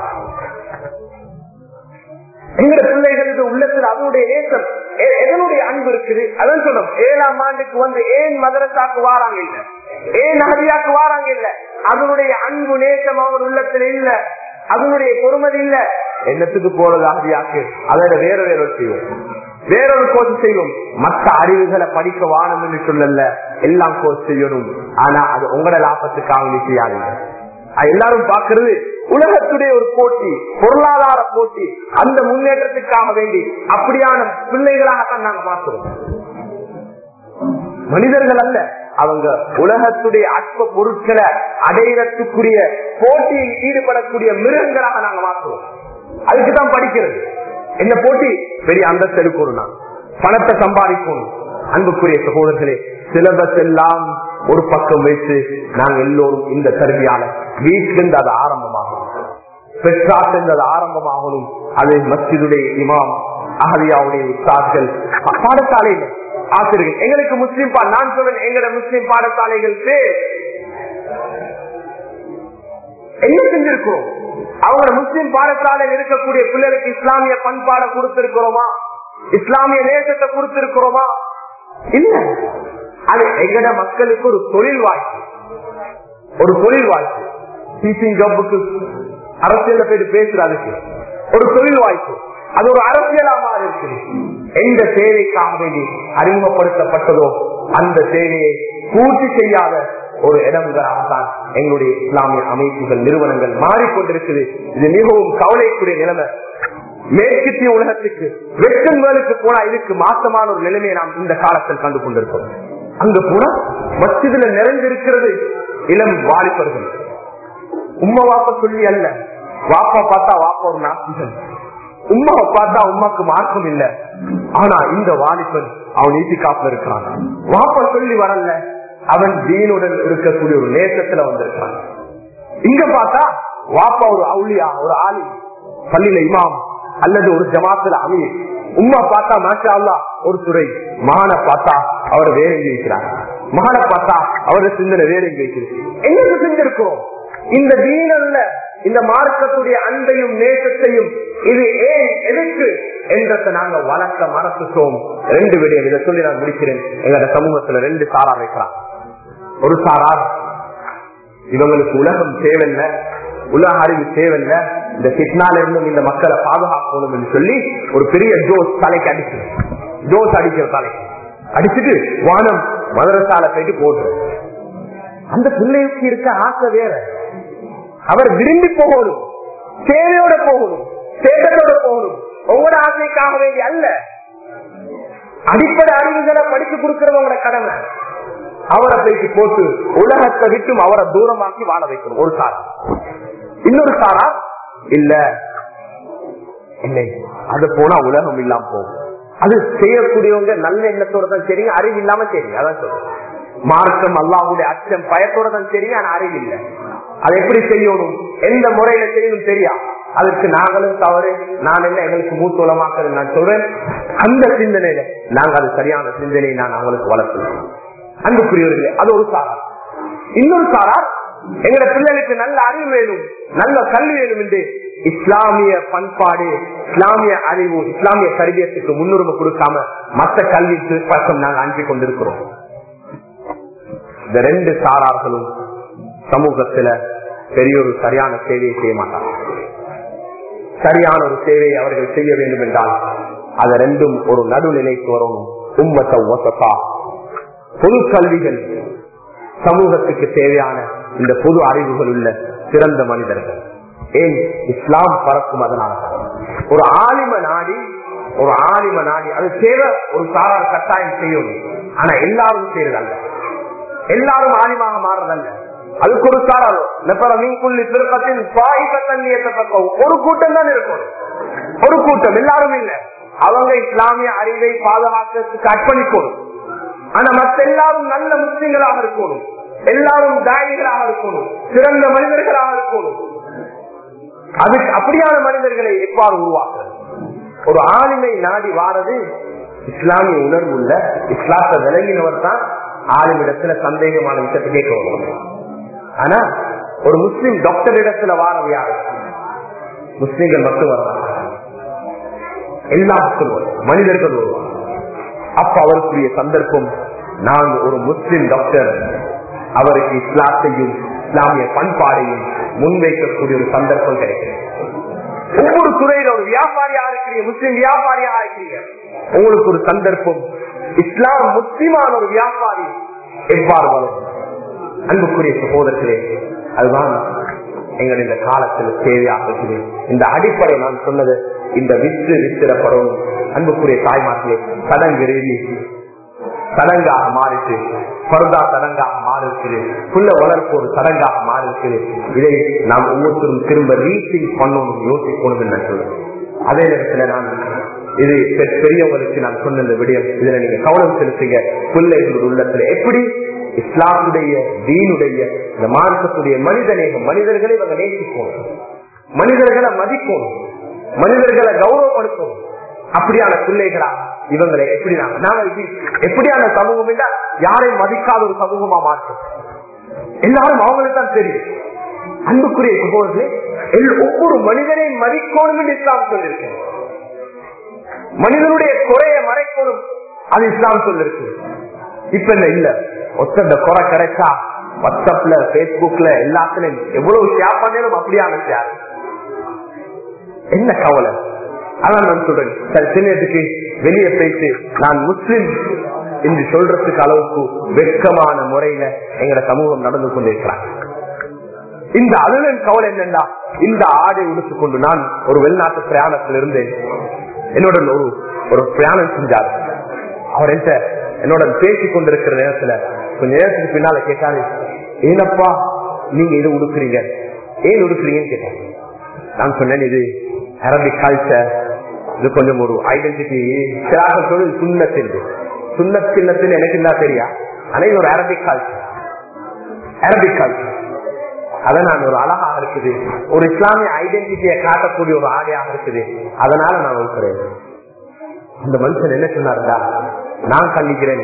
எங்க பிள்ளைகளுக்கு உள்ளத்தில் அதனுடைய நேசம் எதனுடைய அன்பு இருக்குது அதான் சொல்றோம் ஏழாம் ஆண்டுக்கு வந்து ஏன் மதரசாக்கு வாராங்க இல்ல ஏன் ஹரியாக்கு வாராங்க இல்ல அதனுடைய அன்பு நேசம் அவர் உள்ளத்துல இல்ல அதனுடைய பொறுமதி இல்ல என்னத்துக்கு போறது ஹரியாக்கு அதோட வேற வேற செய்வோம் வேறொரு கோர்ஸ் செய்வோம் மற்ற அறிவுகளை படிக்க வானம் என்று சொல்லல எல்லாம் கோர்ஸ் செய்யணும் ஆனா அது உங்களோட லாபத்துக்காக செய்யாதீங்க எல்லாரும் பாக்குறது உலகத்துடைய ஒரு போட்டி பொருளாதார போட்டி அந்த முன்னேற்றத்துக்காக வேண்டி அப்படியான பிள்ளைகளாகத்தான் நாங்க பார்க்கிறோம் மனிதர்கள் அல்ல அவங்க உலகத்துடைய அற்ப பொருட்களை அடையிறதுக்குரிய போட்டியில் ஈடுபடக்கூடிய மிருகங்களாக நாங்க பார்க்கிறோம் அதுக்குதான் படிக்கிறது என்ன போட்டி பெரிய அந்தஸ்து எடுக்கணும் பணத்தை சம்பாதிக்கணும் அன்புக்குரிய சகோதரர்களே சிலபஸ் எல்லாம் ஒரு பக்கம் வைத்து நாங்கள் எல்லோரும் இந்த கருவியால வீட்டிலிருந்து அது ஆரம்பமாகும் பெற்றாட்டிலிருந்து அது ஆரம்பமாகணும் அது மஸ்ஜிதுடைய இமாம் அகதியாவுடைய உத்தார்கள் பாடசாலையில் ஆசிரியர்கள் எங்களுக்கு முஸ்லீம் பா நான் சொல்றேன் எங்களோட முஸ்லீம் பாடசாலைகளுக்கு என்ன செஞ்சிருக்கிறோம் அவங்க முஸ்லீம் பாடசாலையில் இருக்கக்கூடிய பிள்ளைகளுக்கு இஸ்லாமிய பண்பாடை கொடுத்திருக்கிறோமா இஸ்லாமிய நேசத்தை கொடுத்திருக்கிறோமா இல்ல அது எங்கட மக்களுக்கு ஒரு தொழில் வாய்ப்பு ஒரு தொழில் வாய்ப்பு டீச்சிங் ஜாபுக்கு அரசியல போயிட்டு பேசுறதுக்கு ஒரு தொழில் வாய்ப்பு அது ஒரு அரசியலாக இருக்கு எந்த தேவைக்காக வேண்டி அறிமுகப்படுத்தப்பட்டதோ அந்த தேவையை பூர்த்தி செய்யாத ஒரு இடங்களாகத்தான் எங்களுடைய இஸ்லாமிய அமைப்புகள் நிறுவனங்கள் மாறிக்கொண்டிருக்குது இது மிகவும் கவலைக்குரிய நிலைமை மேற்கத்திய உலகத்துக்கு வெட்டன் மேலுக்கு போனா இதுக்கு மாசமான ஒரு நிலைமையை நாம் இந்த காலத்தில் கண்டு கொண்டிருக்கிறோம் அங்க போனா மசிதில நிறைந்திருக்கிறது இளம் வாலிபர்கள் உம்மா வாப்ப சொல்லி அல்ல வாப்பா பார்த்தா வாப்பா ஒரு நாசிகன் உம்மாவை பார்த்தா உமாக்கு மார்க்கம் இல்ல ஆனா இந்த வாலிபன் அவன் நீதி காப்புல இருக்கிறான் வாப்பா சொல்லி வரல அவன் தீனுடன் இருக்கக்கூடிய ஒரு நேசத்துல வந்திருக்கான் இங்க பார்த்தா வாப்பா ஒரு அவுளியா ஒரு ஆளி பள்ளியில இமாம் அல்லது ஒரு ஜமாத்துல அமீர் உம்மா பார்த்தா மாஷா அல்லா ஒரு துறை மகான பார்த்தா அவர் வேற எங்க வைக்கிறார் மகான பார்த்தா அவரது சிந்தனை வேற எங்க வைக்கிறது எங்க செஞ்சிருக்கிறோம் இந்த தீனல்ல இந்த மார்க்கத்துடைய அன்பையும் நேசத்தையும் இது ஏன் எதுக்கு என்றதை நாங்க வளர்க்க மறந்துட்டோம் ரெண்டு விடயம் இதை சொல்லி நான் முடிக்கிறேன் எங்களோட சமூகத்துல ரெண்டு சாரா வைக்கலாம் ஒரு சாரார் இவங்களுக்கு உலகம் தேவையில்ல உலக அறிவு தேவையில்ல இந்த சிட்னால இருந்தும் இந்த மக்களை பாதுகாக்கணும் என்று சொல்லி ஒரு பெரிய ஜோஸ் தலைக்கு அடிச்சு ஜோஸ் அடிக்கிற தலை அடிச்சுட்டு வானம் மதரசால போயிட்டு போடுற அந்த பிள்ளைக்கு இருக்க ஆசை வேற அவர் விரும்பி போகணும் தேவையோட போகணும் தேட்டத்தோட போகணும் ஒவ்வொரு ஆசைக்காக வேண்டி அல்ல அடிப்படை அறிவுகளை படிச்சு கொடுக்கறவங்களோட கடமை அவரை பேசி போட்டு உலகத்தை விட்டும் அவரை தூரமாக்கி வாழ வைக்கணும் ஒரு சார் இன்னொரு சாரா இல்ல இல்லை அது போனா உலகம் இல்லாம போகும் அது செய்யக்கூடியவங்க நல்ல எண்ணத்தோட தான் தெரியும் அறிவு இல்லாம தெரியும் அதான் சொல்றேன் மார்க்கம் அல்லாவுடைய அச்சம் பயத்தோட தான் தெரியும் ஆனா அறிவு இல்லை அதை எப்படி செய்யணும் எந்த முறையில செய்யணும் தெரியா அதற்கு நாங்களும் தவறு நான் என்ன எங்களுக்கு மூத்தோளமாக்குறது நான் சொல்றேன் அந்த சிந்தனையில நாங்க அது சரியான சிந்தனையை நான் அவங்களுக்கு வளர்த்துறோம் அன்புக்குரியவர்களே அது ஒரு சாரார் இன்னொரு சாரார் எங்க பிள்ளைகளுக்கு நல்ல அறிவு வேணும் நல்ல கல்வி வேணும் என்று இஸ்லாமிய பண்பாடு இஸ்லாமிய அறிவு இஸ்லாமிய கருவியத்துக்கு முன்னுரிமை கொடுக்காம மற்ற கல்விக்கு பக்கம் நாங்கள் அனுப்பி கொண்டிருக்கிறோம் இந்த ரெண்டு சாரார்களும் சமூகத்துல பெரிய ஒரு சரியான சேவையை செய்ய மாட்டாங்க சரியான ஒரு சேவையை அவர்கள் செய்ய வேண்டும் என்றால் அது ரெண்டும் ஒரு நடுநிலைக்கு வரணும் உம்மத்த ஒசத்தா பொது கல்விகள் சமூகத்துக்கு தேவையான இந்த பொது அறிவுகள் உள்ள சிறந்த மனிதர்கள் ஏன் இஸ்லாம் பறக்கும் அதனால ஒரு ஆலிம நாடி ஒரு ஆலிம நாடி அது தேவை ஒரு சாரார் கட்டாயம் செய்யணும் ஆனா எல்லாரும் செய்யறதல்ல எல்லாரும் ஆலிமாக மாறுறதல்ல அதுக்கு ஒரு சாரார் நீக்குள்ளி திருப்பத்தின் ஒரு கூட்டம் தான் இருக்கும் ஒரு கூட்டம் எல்லாரும் இல்ல அவங்க இஸ்லாமிய அறிவை பாதுகாக்கிறதுக்கு அர்ப்பணிக்கணும் ஆனா மத்த எல்லாரும் நல்ல முஸ்லிம்களாக இருக்கணும் எல்லாரும் தாயிகளாக இருக்கணும் சிறந்த மனிதர்களாக இருக்கணும் அதுக்கு அப்படியான மனிதர்களை எவ்வாறு உருவாக்குறது ஒரு ஆளுமை நாடி வாரது இஸ்லாமிய உணர்வு உள்ள இஸ்லாத்தை விளங்கினவர் தான் ஆளுமிடத்துல சந்தேகமான விஷயத்தை கேட்க வரும் ஆனா ஒரு முஸ்லிம் டாக்டர் இடத்துல வாரது யாரு முஸ்லிம்கள் மட்டும் வருவாங்க எல்லா மக்களும் வரும் மனிதர்கள் வருவாங்க அப்ப அவருக்குரிய சந்தர்ப்பம் நான் ஒரு முஸ்லிம் டாக்டர் அவருக்கு இஸ்லாத்தையும் இஸ்லாமிய பண்பாடையும் முன்வைக்கக்கூடிய ஒரு சந்தர்ப்பம் கிடைக்கும் ஒவ்வொரு துறையில ஒரு வியாபாரியா இருக்கிறீங்க முஸ்லிம் வியாபாரியா இருக்கிறீங்க உங்களுக்கு ஒரு சந்தர்ப்பம் இஸ்லாம் முஸ்லிமான ஒரு வியாபாரி எவ்வாறு வரும் அன்புக்குரிய சகோதரர்களே அதுதான் எங்கள் இந்த காலத்தில் தேவையாக இருக்குது இந்த அடிப்படை நான் சொன்னது இந்த வித்து வித்திரப்படும் அன்புக்குரிய தாய்மார்களே சடங்கு ரீதி சடங்காக மாறிட்டு பருதா சடங்காக மாறிருக்குது புள்ள வளர்ப்பு ஒரு சடங்காக மாறிருக்குது இதை நாம் ஒவ்வொருத்தரும் திரும்ப ரீத்திங் பண்ணணும் யோசிக்கணும் என்று சொல்லுவேன் அதே நேரத்துல நான் இது பெ- பெரியவங்களுக்கு நான் சொன்ன இந்த விடயம் இதுல நீங்க கவனம் செலுத்துங்க பிள்ளைகள் உள்ளத்துல எப்படி இஸ்லாமுடைய தீனுடைய இந்த மார்க்கத்துடைய மனிதநேகம் மனிதர்களை இவங்க நேசிக்கணும் மனிதர்களை மதிக்கணும் மனிதர்களை கௌரவப்படுத்தணும் அப்படியான பிள்ளைகளா இவங்களை எப்படி நாங்க நாம இது எப்படியான சமூகம் என்றால் யாரையும் மதிக்காத ஒரு சமூகமா மாற்றும் எல்லாரும் அவங்களுக்கு தான் தெரியும் அன்புக்குரிய சகோதரர்களே எல்- ஒவ்வொரு மனிதனையும் மதிக்கணும் என்று இஸ்லாம் சொல்லியிருக்கேன் மனிதனுடைய குறைய மறைக்கணும் அது இஸ்லாம் சொல்லிருக்கு இப்ப என்ன இல்ல ஒத்த குறை கிடைச்சா வாட்ஸ்அப்ல பேஸ்புக்ல எல்லாத்துலயும் எவ்வளவு ஷேர் பண்ணாலும் அப்படியான ஷேர் என்ன கவலை அதான் நான் சொல்றேன் சரி சின்னத்துக்கு வெளியே போயிட்டு நான் முஸ்லிம் என்று சொல்றதுக்கு அளவுக்கு வெட்கமான முறையில எங்கட சமூகம் நடந்து கொண்டிருக்கிறாங்க இந்த அலுவலன் கவலை என்னண்டா இந்த ஆடை உடுத்துக்கொண்டு நான் ஒரு வெளிநாட்டு பிரயாணத்தில் இருந்தேன் என்னோட ஒரு ஒரு பிரயாணம் செஞ்சார் அவர் என்கிட்ட என்னோட பேசிக் கொண்டிருக்கிற நேரத்துல கொஞ்ச நேரத்துக்கு பின்னால கேட்டாரு ஏனப்பா நீங்க இது உடுக்குறீங்க ஏன் உடுக்குறீங்கன்னு கேட்டாங்க நான் சொன்னேன் இது அரபிக் கல்ச்சர் இது கொஞ்சம் ஒரு ஐடென்டிட்டி சொல்லி சுண்ணத்தில் சுண்ணத்தின்னத்தில் எனக்கு என்ன தெரியா ஆனா இது ஒரு அரபிக் கல்ச்சர் அரபிக் கல்ச்சர் அத நான் ஒரு அழகாக இருக்குது ஒரு இஸ்லாமிய ஐடென்டிட்டியை காட்டக்கூடிய ஒரு ஆடையாக இருக்குது அதனால நான் இருக்கிறேன் அந்த மனுஷன் என்ன சொன்னாருடா நான் கண்டிக்கிறேன்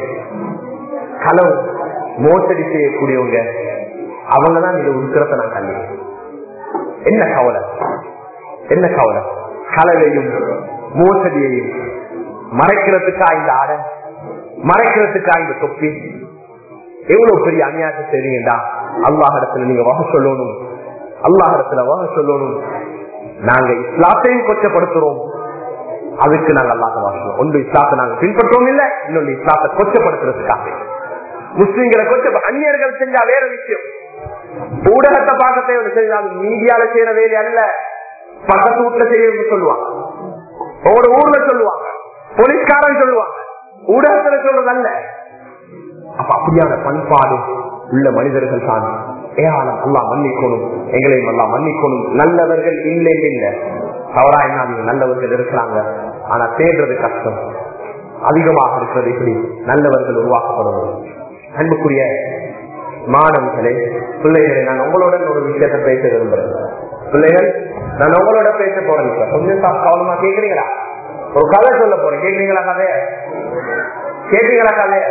களவு மோசடி செய்யக்கூடியவங்க அவங்கதான் இதை உடுக்கிறத நான் கண்டிக்கிறேன் என்ன கவலை என்ன கவலை கலவையும் மோசடியையும் மறைக்கிறதுக்கா இந்த ஆடை மறைக்கிறதுக்கா இந்த தொப்பி எவ்வளவு பெரிய அநியாயத்தை தெரியுங்கடா அல்லாஹிடத்துல நீங்க வகை சொல்லணும் அல்லாஹிடத்துல வகை சொல்லணும் நாங்க இஸ்லாத்தையும் கொச்சப்படுத்துறோம் அதுக்கு நாங்க அல்லாத வாசணும் ஒன்று இஸ்லாத்தை நாங்க பின்பற்றோம் இல்ல இன்னொன்று இஸ்லாத்தை கொச்சப்படுத்துறதுக்காக முஸ்லிம்களை கொச்ச அந்நியர்கள் செஞ்சா வேற விஷயம் ஊடகத்தை பார்க்க தேவை செஞ்சால் மீடியால செய்யற வேலை அல்ல பக்கத்து வீட்டுல செய்யறது சொல்லுவாங்க ஒவ்வொரு ஊர்ல சொல்லுவாங்க போலீஸ்காரன் சொல்லுவாங்க ஊடகத்துல சொல்றது அல்ல அப்ப அப்படியான பண்பாடு உள்ள மனிதர்கள் தான் ஏகாலம் அல்லா மன்னிக்கணும் எங்களையும் அல்லா மன்னிக்கணும் நல்லவர்கள் இல்லை இல்லை தவறா என்ன நல்லவர்கள் இருக்கிறாங்க ஆனா தேடுறது கஷ்டம் அதிகமாக இருக்கிறது இப்படி நல்லவர்கள் உருவாக்கப்படுவது அன்புக்குரிய மாணவர்களே பிள்ளைகளை நான் உங்களுடன் ஒரு விஷயத்தை பேச விரும்புறேன் பிள்ளைகள் நான் உங்களோட பேச போறேன் இப்ப கொஞ்சம் சா- கவனமா கேக்குறீங்களா ஒரு கதை சொல்ல போறேன் கேக்குறீங்களா கதைய கேக்குறீங்களா கதைய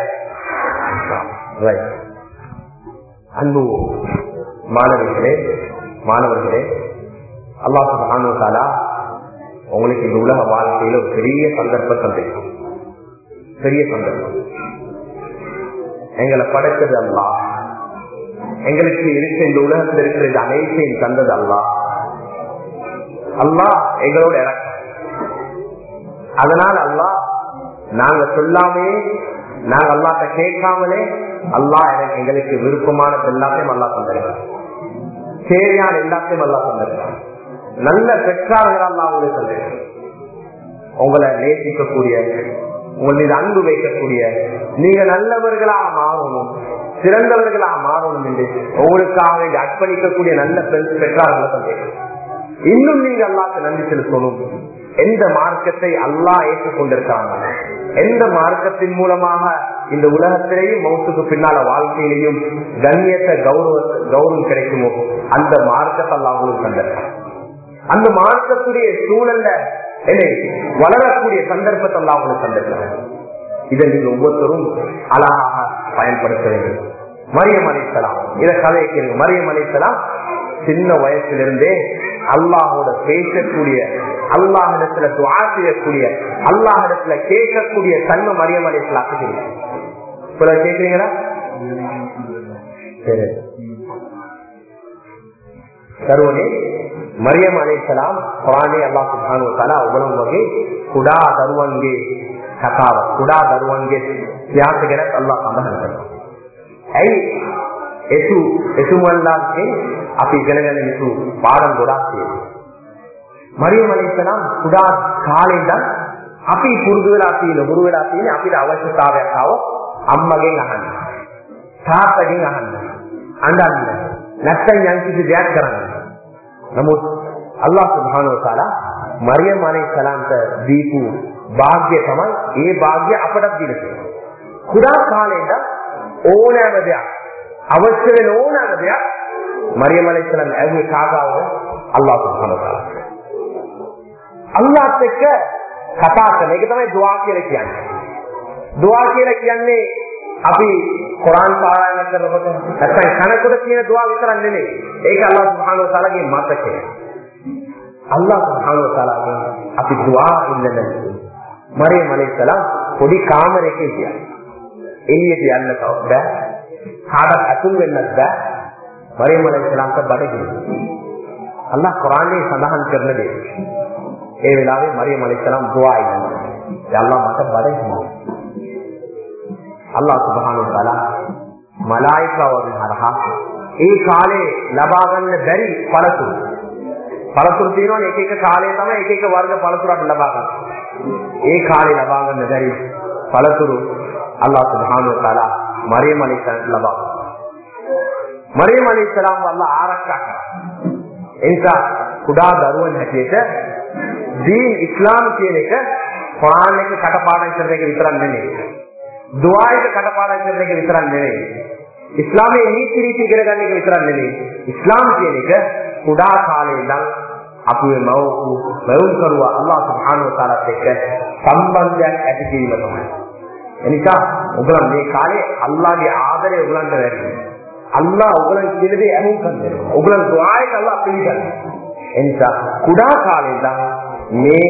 Right. அன்பு மாணவர்களே மாணவர்களே அல்லாஹ் சுப்ஹானஹு வ தஆலா உங்களுக்கு இந்த உலக வாழ்க்கையில ஒரு பெரிய சந்தர்ப்பம் தந்திருக்கும் பெரிய சந்தர்ப்பம் எங்களை படைத்தது அல்லாஹ் எங்களுக்கு இருக்க இந்த உலகத்தில் இருக்கிற இந்த அனைத்தையும் தந்தது அல்லாஹ் அல்லாஹ் எங்களோட இறக்கம் அதனால் அல்லாஹ் நாங்க சொல்லாமே நாங்க அல்லாட்ட கேட்காமலே அல்லாஹ் எனக்கு எங்களுக்கு விருப்பமானது எல்லாத்தையும் அல்லா தந்திருக்கான் தேவையான எல்லாத்தையும் அல்லா தந்திருக்கான் நல்ல பெற்றார்கள் அல்லா உங்களுக்கு தந்திருக்கான் உங்களை நேசிக்கக்கூடிய உங்கள் மீது அன்பு வைக்கக்கூடிய நீங்க நல்லவர்களாக மாறணும் சிறந்தவர்களாக மாறணும் என்று உங்களுக்காக வேண்டி அர்ப்பணிக்கக்கூடிய நல்ல பெண் பெற்றார்களை தந்திருக்கான் இன்னும் நீங்க அல்லாக்கு நன்றி செலுத்தணும் எந்த மார்க்கத்தை அல்லாஹ் ஏற்றுக்கொண்டிருக்காங்க எந்த மார்க்கத்தின் மூலமாக இந்த உலகத்திலேயும் மௌத்துக்கு பின்னால வாழ்க்கையிலையும் கண்ணியத்தை கௌரவ கௌரவம் கிடைக்குமோ அந்த மார்க்கத்தை எல்லாம் அவங்களுக்கு தந்தார் அந்த மார்க்கத்துடைய சூழல்ல என்னை வளரக்கூடிய சந்தர்ப்பத்தை எல்லாம் அவங்களுக்கு தந்திருக்கிறார் இதை நீங்க ஒவ்வொருத்தரும் அழகாக பயன்படுத்த வேண்டும் மரியம் அழைத்தலாம் இதை கதையை கேளுங்க மரியம் அழைத்தலாம் சின்ன வயசிலிருந்தே அல்லாஹோட பேசக்கூடிய அல்லாஹிடத்துல துவா செய்யக்கூடிய அல்லாஹிடத்துல கேட்கக்கூடிய தன்மை மரியம் அழைத்தலாக்கு தெரியும் சொல்ல கேட்கிறீங்களா சரி சர்வனே මරියම් අලයිහිස්සලාම් කුරානයේ අල්ලාහ් සුබ්හානහු වතාලා ඔබලන් වගේ කුඩා දරුවන්ගේ කතාව කුඩා දරුවන්ගේ ත්‍යාග ගැන අල්ලාහ් සඳහන් කරනවා. ඇයි එසු එසුමල්ලාගේ අපි ඉගෙන ගන්න යුතු පාඩම් ගොඩක් තියෙනවා. මරියම් අලයිහිස්සලාම් කුඩා කාලේ ඉඳන් අපි පුරුදු වෙලා තියෙන ගුරු වෙලා තියෙන අපිට අවශ්‍යතාවයක් ආව අම්මගෙන් අහන්න. තාත්තගෙන් අහන්න. අඬන්න. නැත්නම් යම් කිසි දෙයක් කරන්න. නමුත් අල්ලාහ් සුබ්හානහු වතාලා මරියම් අලයිහිස්සලාම්ට දීපු වාග්ය තමයි ඒ වාග්ය අපට දීලා තියෙන්නේ. කුඩා කාලේ ඉඳන් ඕනෑම දෙයක් අවශ්‍ය වෙන ඕනෑම දෙයක් මරියම් අලයිහිස්සලාම් ඇහුවේ කාගාවද අල්ලාහ් සුබ්හානහු වතාලා. අල්ලාහ්ත් එක්ක කතා කරන එක තමයි දුආ කියලා කියන්නේ. දුආ කියලා කියන්නේ අපි කුරාන් පාරායන කරනකොට නැත්නම් කනකොට කියන දුආ විතරක් නෙමෙයි. ඒක අල්ලාහ් සුබ්හානහු වතාලාගේ මතකය. අල්ලාහ් සුබ්හානහු වතාලාගේ අපි දුආ ඉල්ලන්නේ. මරියම් අලයිහිස්සලාම් පොඩි කාමරයක හිටියා. එළියට යන්න බෑ. කාටවත් අතුල් වෙන්නත් බෑ. මරියම් අලයිහිස්සලාම්ට බඩගිනි. අල්ලාහ් කුරානයේ සඳහන් කරන දේ. ඒ වෙලාවේ මරියම් අලයිහිස්සලාම් දුආ ඉල්ලනවා. යා අල්ලාහ් මට බඩගිනි. අල්ලාහ් සුබ්හානහු වතාලා මලායිකාවරුන් හරහා ඒ කාලේ ලබා ගන්න බැරි පළතුරු පළතුරු තියෙනවනේ එක එක කාලේ තමයි එක එක වර්ග පළතුරක් ලබා ගන්න. ඒ කාලේ ලබා ගන්න බැරි පළතුරු අල්ලාහ් සුබ්හානහු වතාලා මරියම් අලයිහිස්සලාම් ලබා මරියම් අලයිහිස්සලාම් අල්ලාහ් ආරක්ෂා කරා. එනිසා කුඩා දරුවන් හැටියට දීන් ඉස්ලාම් කියන එක කුරාන් එක කටපාඩම් කරන එක විතරක් නෙමෙයි. දුආ එක කටපාඩම් කරන එක විතරක් නෙමෙයි. ඉස්ලාමයේ නීති රීති ඉගෙන ගන්න එක විතරක් නෙමෙයි. ඉස්ලාම් කියන එක කුඩා කාලේ ඉඳන් අපේ මව්කු මවුන් කරුවා අල්ලාහ් සුබ්හානහු වතාලාත් එක්ක සම්බන්ධයක් ඇති කිරීම තමයි. එනිසා ඔයගොල්ලෝ මේ කාලේ අල්ලාහගේ ආදරය ඔයගොල්ලන්ට වැඩි. අල්ලාහ් ඔයගොල්ලන් කියන දේ අනුන් කරනවා. ඔයගොල්ලන් දුආ එක අල්ලාහ් පිළිගන්නවා. එනිසා කුඩා කාලේ ඉඳන් මේ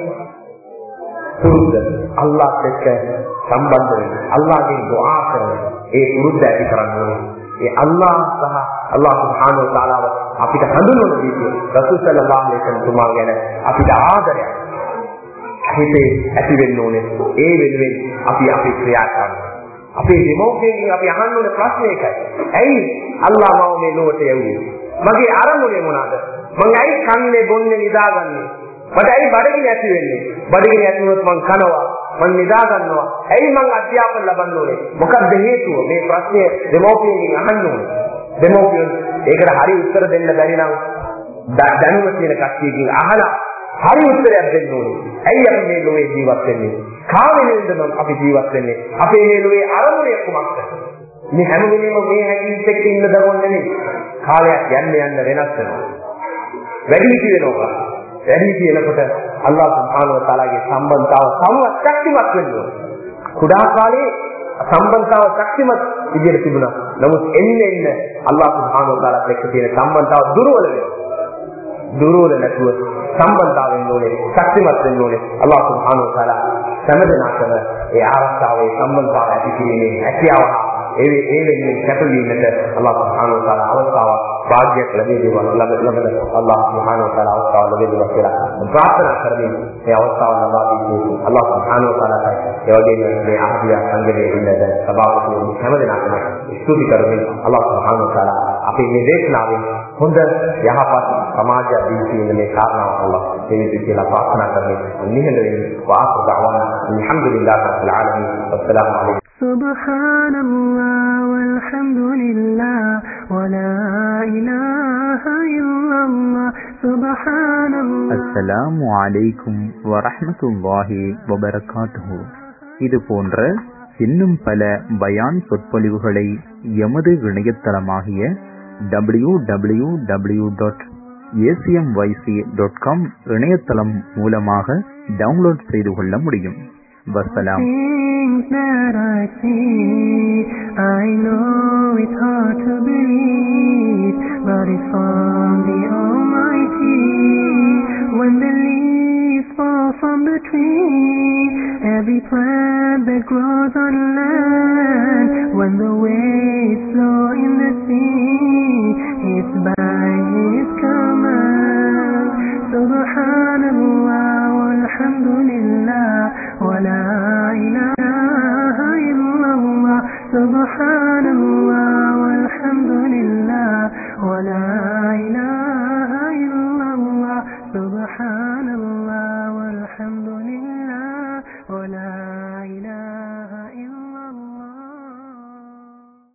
පුරුද්ද අල්ලාහ් එක්ක සම්බන්ධ වෙන අල්ලාහගේ දුආ කරන ඒ පුරුද්ද ඇති කරන්න ඕනේ. ඒ අල්ලාහ් සහ අල්ලාහ් සුබ්හානහු වතාලාව අපිට හඳුන්වන විදිය රසූල් සල්ලල්ලාහු අලයිහි වසල්ලම් තුමා ගැන අපිට ආදරයක් හිතේ ඇති වෙන්න ඕනේ. ඒ වෙනුවෙන් අපි අපි ක්‍රියා කරනවා. අපේ දෙමෝපියන්ගෙන් අපි අහන්න ඕන ප්‍රශ්නේ එකයි. ඇයි අල්ලාහ් මාව මේ ලෝකයට යවුවේ? මගේ අරමුණේ මොනවාද? මං ඇයි කන්නේ බොන්නේ නිදාගන්නේ? මට ඇයි බඩගිනි ඇති වෙන්නේ? බඩගිනි ඇති වුණොත් මං කනවා. මං නිදා ගන්නවා. ඇයි මං අධ්‍යාපන ලබන්න ඕනේ? මොකක්ද හේතුව? මේ ප්‍රශ්නේ දෙමෝපියන්ගෙන් අහන්න ඕනේ. දෙමෝපියන් ඒකට හරි උත්තර දෙන්න බැරි නම් දැනුම තියෙන කට්ටියකින් අහලා හරි උත්තරයක් දෙන්න ඕනේ. ඇයි අපි මේ ලෝකේ ජීවත් වෙන්නේ? කාමෙන්ද නම් අපි ජීවත් වෙන්නේ? අපේ මේ ලෝකේ අරමුණේ කුමක්ද? මේ හැම වෙලෙම මේ හැකියිත් එක්ක ඉන්න දරුවන් නෙමෙයි. කාලයක් යන්න යන්න වෙනස් වෙනවා. වැඩි වෙනවා. වැඩි කියනකොට අල්ලාහ් සුබ්හානහු වතාලාගේ සම්බන්ධතාව සමවත් ශක්තිමත් වෙනවා. කුඩා කාලේ සම්බන්ධතාව ශක්තිමත් විදිහට තිබුණා. නමුත් එන්න එන්න අල්ලාහ් සුබ්හානහු වතාලාත් එක්ක තියෙන සම්බන්ධතාව දුර්වල වෙනවා. දුර්වල නැතුව සම්බන්ධතාව වෙන්න ඕනේ, ශක්තිමත් වෙන්න ඕනේ. අල්ලාහ් සුබ්හානහු වතාලා සමදනාකම ඒ ආරක්ෂාවේ සම්බන්ධතාව ඇති කිරීමේ හැකියාව ඒ ඒ වෙනුවෙන් කැපවීමට අල්ලාහ් සුබ්හානහු වතාලා අවස්ථාවක් භාග්‍යයක් ලැබෙනවා ලබ ලබන අල්ලාහ් සුබ්හානහු වතාලා අවස්ථාව ලැබෙනවා කියලා ප්‍රාර්ථනා කරමින් මේ අවස්ථාව ලබා දීමේ අල්ලාහ් සුබ්හානහු වතාලාට ඒ වගේම මේ ආහිය සංගමයේ ඉන්න සභාපති හැමදෙනාටම ස්තුති කරමින් අල්ලාහ් සුබ්හානහු වතාලා අපේ මේ දේශනාවෙන් හොඳ යහපත් සමාජයක් දී කියන මේ කාරණාව අල්ලාහ් දෙවියන් කියලා ප්‍රාර්ථනා කරමින් නිහඬ වෙමින් වාසු දවන අල්හම්දුලිල්ලාහ් රබ්බිල් ආලමීන් අස්සලාමු අලයිකුම් سبحان الله والحمد لله ولا إله إلا الله سبحان الله அஸ்ஸலாமு அலைக்கும் வரஹ்மத்துல்லாஹி வபரகாத்துஹு இது போன்ற இன்னும் பல பயான் சொற்பொழிவுகளை எமது இணையதளமாகிய W W W dot ACMYC dot com இணையதளம் மூலமாக டவுன்லோட் செய்து கொள்ள முடியும் வசலாம் Things that I see, I know it's hard to believe, but it's from the Almighty. When the leaves fall from the tree, every plant that grows on land, when the waves flow in the sea, it's by His command. Subhanallah walhamdulillah wa la ilaha illallah. Subhanallah walhamdulillah wa la